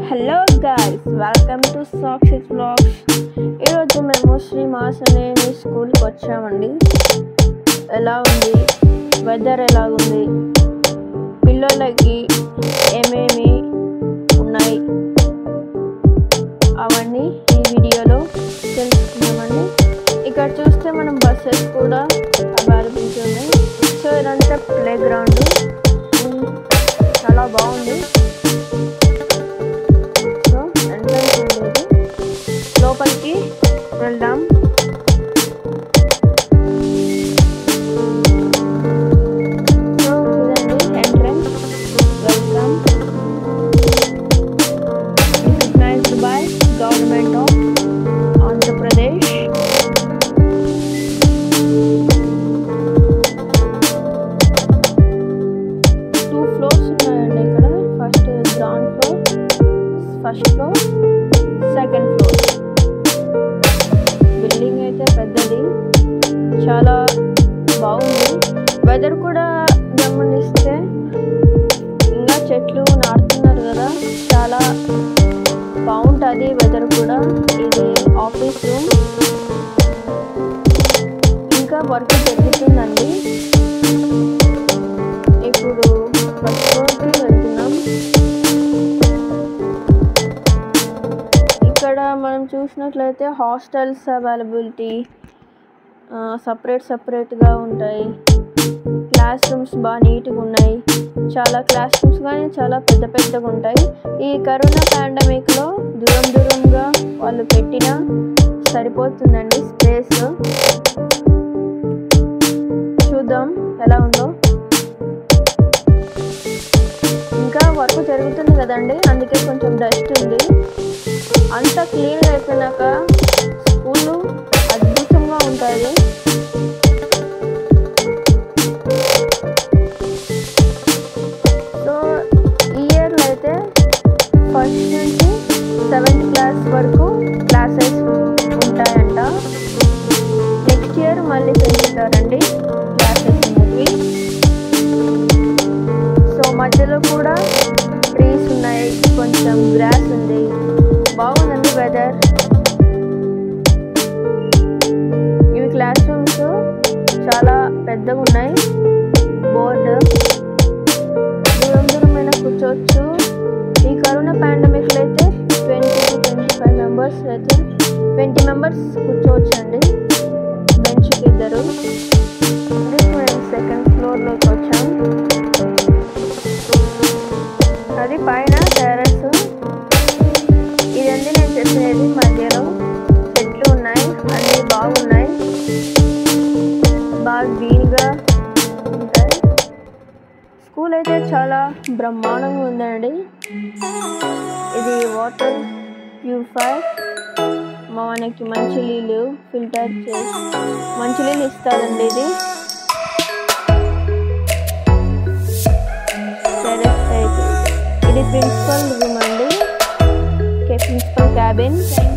hello guys welcome to Sakshi's blogs ఈరోజు మేము శ్రీ మాసనేని స్కూల్కి వచ్చామండి ఎలా ఉంది వెదర్ ఎలా ఉంది పిల్లలకి ఏమేమి ఉన్నాయి అవన్నీ ఈ వీడియోలో తెలుసుకున్నామండి ఇక్కడ చూస్తే మనం బస్సెస్ కూడా అవైలబుల్ ఉన్నాయి సో ఇదంతా ప్లే గ్రౌండ్ చాలా బాగుంది సో ఎంట్రన్స్ ఉండేది లోపలికి వెళ్దాం సో ఇదండి entrance welcome recognised by government of Andhra Pradesh two floors ఉన్నాయండి ఇక్కడ first ground floor first floor second floor building అయితే పెద్దది చాలా బాగుంది వెదర్ కూడా గమనిస్తే ఇంకా చెట్లు నాటుతున్నారు కదా చాలా బాగుంటుంది వెదర్ కూడా ఇది ఆఫీస్ రూమ్ ఇంకా వర్క్ జరుగుతుందండి ఇప్పుడు ఫస్ట్ ఫ్లోర్కి వెళ్తున్నాం ఇక్కడ మనం చూసినట్లయితే హాస్టల్స్ అవైలబిలిటీ సపరేట్ సపరేట్గా ఉంటాయి క్లాస్ రూమ్స్ బాగా నీట్గా ఉన్నాయి చాలా క్లాస్ రూమ్స్ కానీ చాలా పెద్ద పెద్దగా ఉంటాయి ఈ కరోనా పాండమిక్లో దూరం దూరంగా వాళ్ళు పెట్టిన సరిపోతుందండి స్పేస్ చూద్దాం ఎలా ఉందో ఇంకా వర్క్ జరుగుతుంది కదండి అందుకే కొంచెం డస్ట్ ఉంది అంతా క్లీన్ అయిపోయినాక స్కూల్ అద్భుతంగా ఉంటుంది సో ఈ ఇయర్లో అయితే ఫస్ట్ నుంచి సెవెంత్ క్లాస్ వరకు క్లాసెస్ ఉంటాయంట నెక్స్ట్ ఇయర్ మళ్ళీ పెంచుతారండి క్లాసెస్ అనేవి సో మధ్యలో కూడా ట్రీస్ ఉన్నాయి కొంచెం గ్రాస్ ఉంది బాగుందండి వెదర్ ఇవి క్లాస్ రూమ్స్ చాలా పెద్దగా ఉన్నాయి బోర్డు దూరం దూరమైన కూర్చోవచ్చు ఈ కరోనా పాండమిక్లో అయితే twenty two twenty five members అయితే ట్వంటీ మెంబర్స్ కూర్చోవచ్చు అండి బెంచ్కి ఇద్దరు ఇది మేము సెకండ్ ఫ్లోర్లోకి వచ్చాం అది పైన టెర్రస్ ఇదండి నేను చెప్పినది మధ్యలో చెట్లు ఉన్నాయి అన్నీ బాగున్నాయి బాగా గ్రీన్గా ఉంటాయి స్కూల్ అయితే చాలా బ్రహ్మాండంగా ఉందండి ఇది వాటర్ ప్యూరిఫై మనకి మంచి నీళ్ళు ఫిల్టర్ చేసి మంచి నీళ్ళు ఇస్తారండి ఇది టెరెస్ అయితే ఇది ప్రిన్సిపల్ రూమ్ అండి ప్రిన్సిపల్ క్యాబిన్